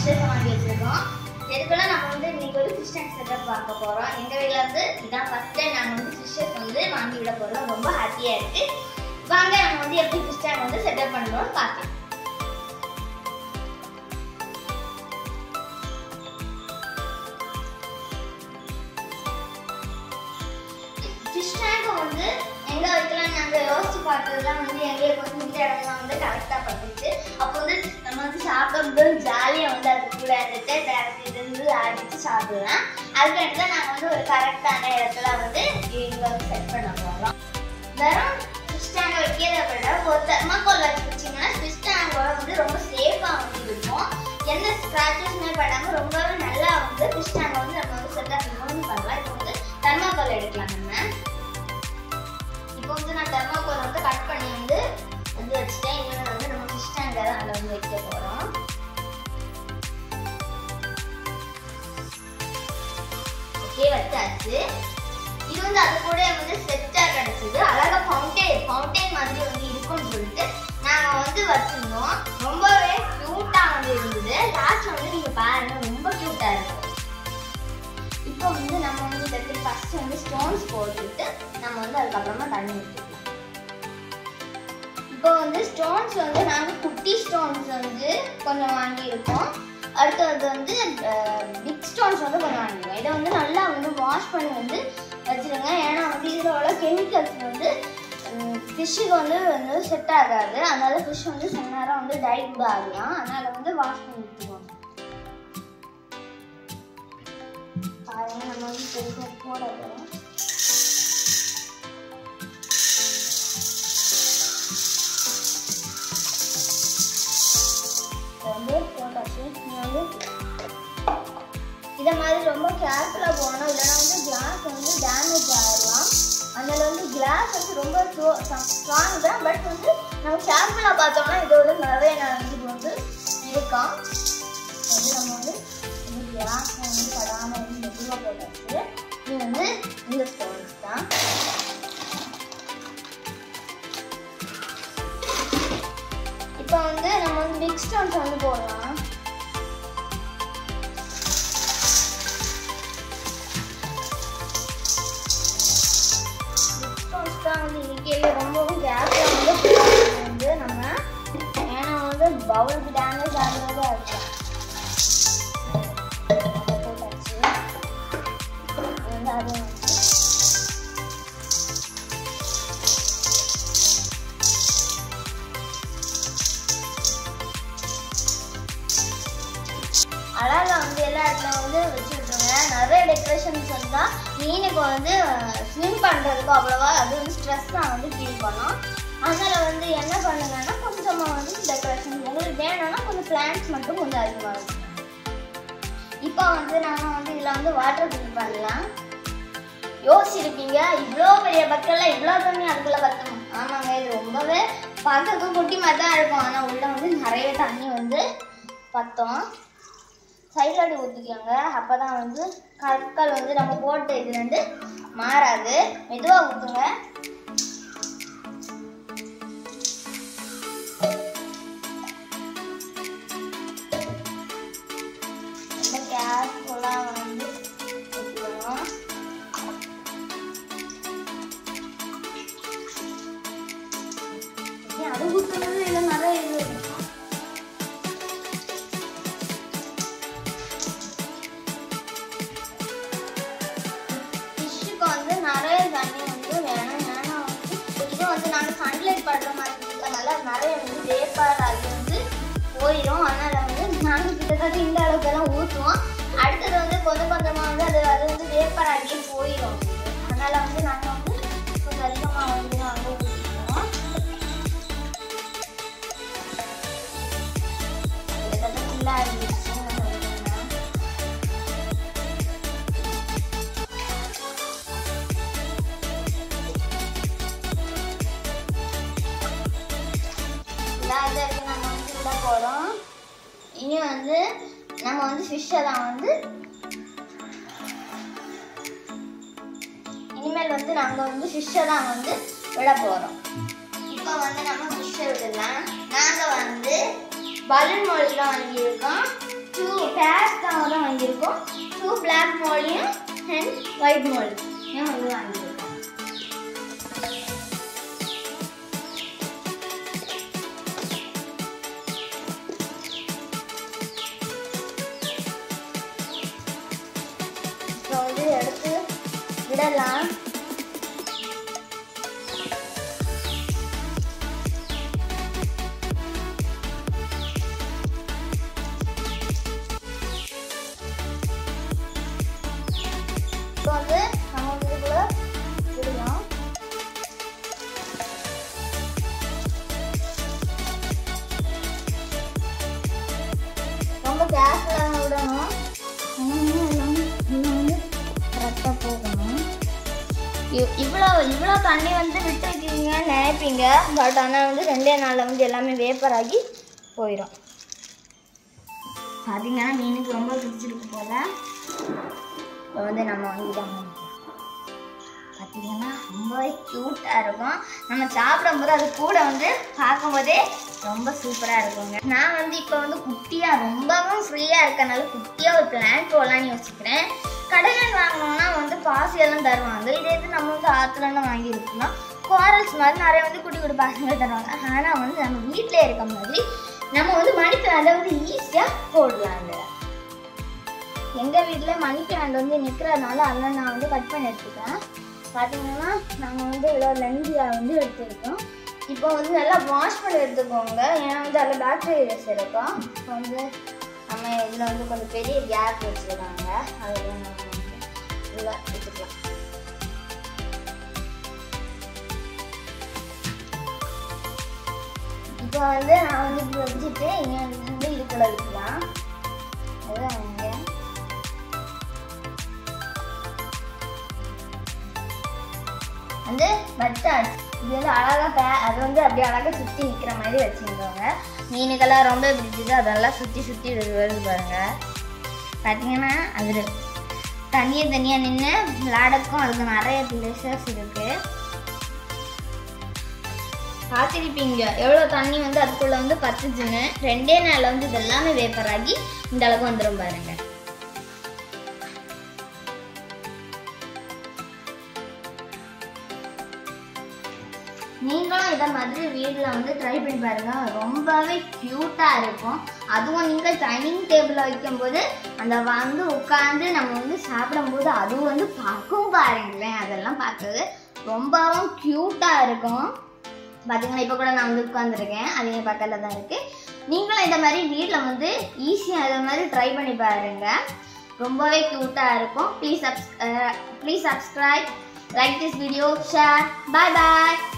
fishes வாங்கி வச்சிருக்கோம் எதுக்குள்ள நம்ம வந்து இன்னைக்கு ஒரு ஃபிஷ் டேங்க் செட்டப் பார்க்க போறோம் எங்க வீட்ல வந்து இதான் ஃபர்ஸ்ட் டைம் நாங்க வந்து ஃபிஷ்ஷஸ் வந்து வாங்கி விட போறோம் ரொம்ப ஹாப்பியா இருக்கு வாங்க நம்ம வந்து எப்படி ஃபிஷ் டேங்க் வந்து செட்டப் பண்றோம் பார்க்கலாம் ஃபிஷ் டேங்கை வந்து எங்க வைக்கலாம் நாங்க யோசிச்சு பார்த்ததுலாம் வந்து எங்களுக்கு வந்து இந்த இடம்லாம் வந்து கரெக்டா பட்டுச்சு அப்போ வந்து நம்ம வந்து சாப்பிடும்போது ஜாலியா வந்து அது கூட இருந்துட்டு டேரக்ட் இருந்து அடிச்சு சாப்பிடலாம் அதுக்கு தான் நாங்க வந்து ஒரு கரெக்டான இடத்துல வந்து இங்க வந்து செட் பண்ண போறோம் வெறும் ஃபிஷ் டேங்கை வைக்கிறத விட ஒரு தெர்மாக்கோல் வச்சு வச்சிங்கன்னா ஃபிஷ் டேங்கோட வந்து ரொம்ப சேஃபா வந்து இருக்கும் எந்த ஸ்க்ராச்சஸுமே படாம ரொம்பவே நல்லா வந்து ஃபிஷ் டேங்கை வந்து நம்ம வந்து செட்டப் பண்ணலாம் இப்போ வந்து தெர்மாக்கோல் எடுக்கலாம் நம்ம இப்போ வந்து நான் தெர்மாக்கோல் வந்து கட் பண்ணி வந்து வந்து வச்சுட்டேன் இன்னொன்று வந்து நம்ம ஃபிஷ் டேங்கை தான் அதில் வந்து வைக்க போகிறோம் ஓகே வச்சாச்சு இது வந்து அது கூட வந்து செட்டாக கிடச்சிது அழகாக ஃபவுண்டேன் ஃபவுண்டேன் மாதிரி வந்து இருக்கும்னு சொல்லிட்டு நாங்கள் வந்து வச்சுருந்தோம் ரொம்பவே க்யூட்டாக வந்து இருந்தது லாஸ்ட் வந்து நீங்கள் பாருங்க ரொம்ப க்யூட்டாக இருக்கும் இப்போ வந்து நம்ம வந்து இதுக்கு ஃபர்ஸ்ட் வந்து ஸ்டோன்ஸ் போட்டுட்டு நம்ம வந்து அதுக்கப்புறமா தண்ணி ஊற்றிக்கலாம் இப்போ வந்து ஸ்டோன்ஸ் வந்து நாங்கள் குட்டி ஸ்டோன்ஸ் வந்து கொஞ்சம் வாங்கியிருக்கோம் அடுத்தது வந்து பிக் ஸ்டோன்ஸ் வந்து கொஞ்சம் வாங்கிடுவோம் இதை வந்து நல்லா வந்து வாஷ் பண்ணி வந்து வச்சுருங்க ஏன்னா வந்து இதில் உள்ள கெமிக்கல்ஸ் வந்து ஃபிஷ்ஷுக்கு வந்து வந்து செட் ஆகாது அதனால ஃபிஷ் வந்து சில நேரம் வந்து டை கூட ஆகலாம் அதனால வந்து வாஷ் பண்ணி விட்டுருவோம் பாருங்க நம்ம வந்து பெருசாக போட போகிறோம் வந்து போட்டாச்சு நீ வந்து இதை மாதிரி ரொம்ப கேர்ஃபுல்லாக போகணும் இல்லைன்னா வந்து கிளாஸ் வந்து டேமேஜ் ஆகலாம் அதனால வந்து கிளாஸ் வந்து ரொம்ப ஸ்ட்ராங் தான் பட் வந்து நம்ம கேர்ஃபுல்லாக பார்த்தோம்னா இதோட நிறைய இது வந்து இருக்கான் வந்து நம்ம வந்து இந்த கிளாஸ் வந்து படாமல் வந்து மெதுவாக போட்டாச்சு இது வந்து இந்த ஸ்டோன்ஸ் தான் இப்போ வந்து நம்ம வந்து பிக் ஸ்டோன்ஸ் வந்து போடலாம் ஸ்டோன்ஸ் தான் வந்து இன்னைக்கு ரொம்பவும் கேப்ல வந்து போடுறது வந்து நம்ம ஏன்னா வந்து பவுலுக்கு டேமேஜ் ஆகுறதா இருக்கும் போட்டாச்சு இது வந்து அது வந்து அழகா வந்து எல்லா இடத்துல வந்து வச்சு விட்ருங்க நிறைய டெக்கரேஷன்ஸ் வந்தால் மீனுக்கு வந்து ஸ்விம் பண்ணுறதுக்கு அவ்வளோவா அது வந்து ஸ்ட்ரெஸ் தான் வந்து ஃபீல் பண்ணும் அதனால் வந்து என்ன பண்ணுங்கன்னா கொஞ்சமாக வந்து டெக்கரேஷன் உங்களுக்கு வேணும்னா கொஞ்சம் பிளான்ஸ் மட்டும் கொஞ்சம் அதிகமாக வச்சுக்கோங்க இப்போ வந்து நாங்கள் வந்து இதில் வந்து வாட்டர் ஃபில் பண்ணலாம் யோசிச்சிருப்பீங்க இவ்வளோ பெரிய பக்கெல்லாம் இவ்வளோ தண்ணி அதுக்குள்ளே பற்றணும் ஆமாங்க இது ரொம்பவே பார்க்கறதுக்கு குட்டி மாதிரி தான் இருக்கும் ஆனால் உள்ளே வந்து நிறைய தண்ணி வந்து பத்தோம் சைடில் அப்படி ஊற்றிக்கோங்க அப்போ தான் வந்து கற்கள் வந்து நம்ம போட்ட இது வந்து மாறாது மெதுவாக ஊற்றுங்க ரொம்ப கேர்ஃபுல்லாக வந்து ஊற்றிக்கணும் அது ஊற்றுறது இல்லை நிறைய இது ஃபிஷ்ஷுக்கு வந்து நிறைய தண்ணி வந்து வேணும் ஏன்னா வந்து இது வந்து நாங்கள் சன்லைட் படுற மாதிரி இருக்கனால நிறைய வந்து வேப்பார் அது வந்து போயிடும் அதனால் வந்து நாங்கள் கிட்டத்தட்ட இந்த அளவுக்கெல்லாம் ஊற்றுவோம் அடுத்தது வந்து கொஞ்சம் கொஞ்சமாக வந்து அது அது வந்து வேப்பார் ஆகியே போயிடும் அதனால் வந்து நாங்கள் வந்து கொஞ்சம் அதிகமாக வந்து நாங்கள் ஊற்றிக்குவோம் கிட்டத்தட்ட ஃபுல்லாக இருந்துச்சு இல்லாத நம்ம வந்து விட போகிறோம் இனி வந்து நம்ம வந்து ஃபிஷ்ஷை தான் வந்து இனிமேல் வந்து நாங்கள் வந்து ஃபிஷ்ஷை தான் வந்து விட போகிறோம் இப்போ வந்து நம்ம ஃபிஷ்ஷை விடலாம் நாங்கள் வந்து பலூன் மொழியில் வாங்கியிருக்கோம் டூ தான் வாங்கியிருக்கோம் டூ பிளாக் மோல்டையும் அண்ட் ஒயிட் மோல்டையும் வந்து வாங்கியிருக்கோம் இப்போ வந்து எடுத்து விடலாம் இப்போ வந்து நம்ம வந்து இதுக்குள்ள விடலாம் ரொம்ப கேர்ஃபுல்லாக விடணும் கரெக்டாக போகணும் இவ்- இவ்வளோ இவ்வளோ தண்ணி வந்து விட்டு வைக்கிறீங்கன்னு நினைப்பீங்க பட் ஆனால் வந்து ரெண்டே நாளில் வந்து எல்லாமே வேப்பர் ஆகி போயிடும் பார்த்தீங்கன்னா மீனுக்கு ரொம்ப பிடிச்சிருக்கு போல இப்போ வந்து நம்ம வாங்கிட்டோம் பார்த்தீங்கன்னா ரொம்பவே க்யூட்டாக இருக்கும் நம்ம சாப்பிடும்போது அது கூட வந்து பார்க்கும்போதே ரொம்ப சூப்பராக இருக்குங்க நான் வந்து இப்போ வந்து குட்டியாக ரொம்பவும் ஃப்ரீயாக இருக்கனால குட்டியாக ஒரு பிளான் போடலான்னு யோசிக்கிறேன் கடையில் வாங்கினோம்னா வந்து பாசியெல்லாம் தருவாங்க இதே இது நம்ம வந்து ஆற்றுலன்னு வாங்கியிருக்கோம்னா குவாரல்ஸ் மாதிரி நிறைய வந்து குட்டி குட்டி பாசங்க தருவாங்க ஆனால் வந்து நம்ம வீட்டிலே இருக்க மாதிரி நம்ம வந்து மணிக்கு அதை வந்து ஈஸியாக போடலாங்க எங்கள் வீட்டில் மணி பிளான்ட் வந்து நிற்கிறதுனால அதெல்லாம் நான் வந்து கட் பண்ணி எடுத்துக்கிறேன் பார்த்தீங்கன்னா நாங்கள் வந்து இவ்வளோ லென்ஸியாக வந்து எடுத்துருக்கோம் இப்போ வந்து நல்லா வாஷ் பண்ணி எடுத்துக்கோங்க ஏன்னா வந்து அதில் பேக்டீரியாஸ் இருக்கும் இப்போ வந்து நம்ம இதில் வந்து கொஞ்சம் பெரிய கேப் வச்சுருக்காங்க அதில் நம்ம வந்து உள்ள எடுத்துக்கலாம் இப்போ வந்து நான் வந்து இப்படி வச்சுட்டு இங்கே வந்து இதுக்குள்ள வைக்கலாம் அதுதான் இங்கே வந்து பட்டாட் இது வந்து அழகாக பே அது வந்து அப்படியே அழகாக சுற்றி நிற்கிற மாதிரி வச்சுருந்தோங்க மீனுக்கெல்லாம் ரொம்ப பிடிச்சது அதெல்லாம் சுற்றி சுற்றி வருது பாருங்க பார்த்தீங்கன்னா அது தனியாக தனியாக நின்று விளாடக்கும் அதுக்கு நிறைய பிளேசஸ் இருக்குது பார்த்துருப்பீங்க எவ்வளோ தண்ணி வந்து அதுக்குள்ளே வந்து பத்துச்சுன்னு ரெண்டே நாளில் வந்து இது எல்லாமே வேப்பர் ஆகி இந்த அளவுக்கு வந்துடும் பாருங்க நீங்களும் இதை மாதிரி வீட்டில் வந்து ட்ரை பண்ணி பாருங்க ரொம்பவே க்யூட்டாக இருக்கும் அதுவும் நீங்கள் டைனிங் டேபிளில் வைக்கும்போது அந்த வந்து உட்காந்து நம்ம வந்து சாப்பிடும்போது அதுவும் வந்து பார்க்கும் பாருங்களேன் அதெல்லாம் பார்க்கறது ரொம்பவும் க்யூட்டாக இருக்கும் பார்த்தீங்கன்னா இப்போ கூட நான் வந்து உட்காந்துருக்கேன் அது என் பக்கத்தில் தான் இருக்குது நீங்களும் இந்த மாதிரி வீட்டில் வந்து ஈஸியாக இதை மாதிரி ட்ரை பண்ணி பாருங்க ரொம்பவே க்யூட்டாக இருக்கும் please subs please subscribe like this video share bye bye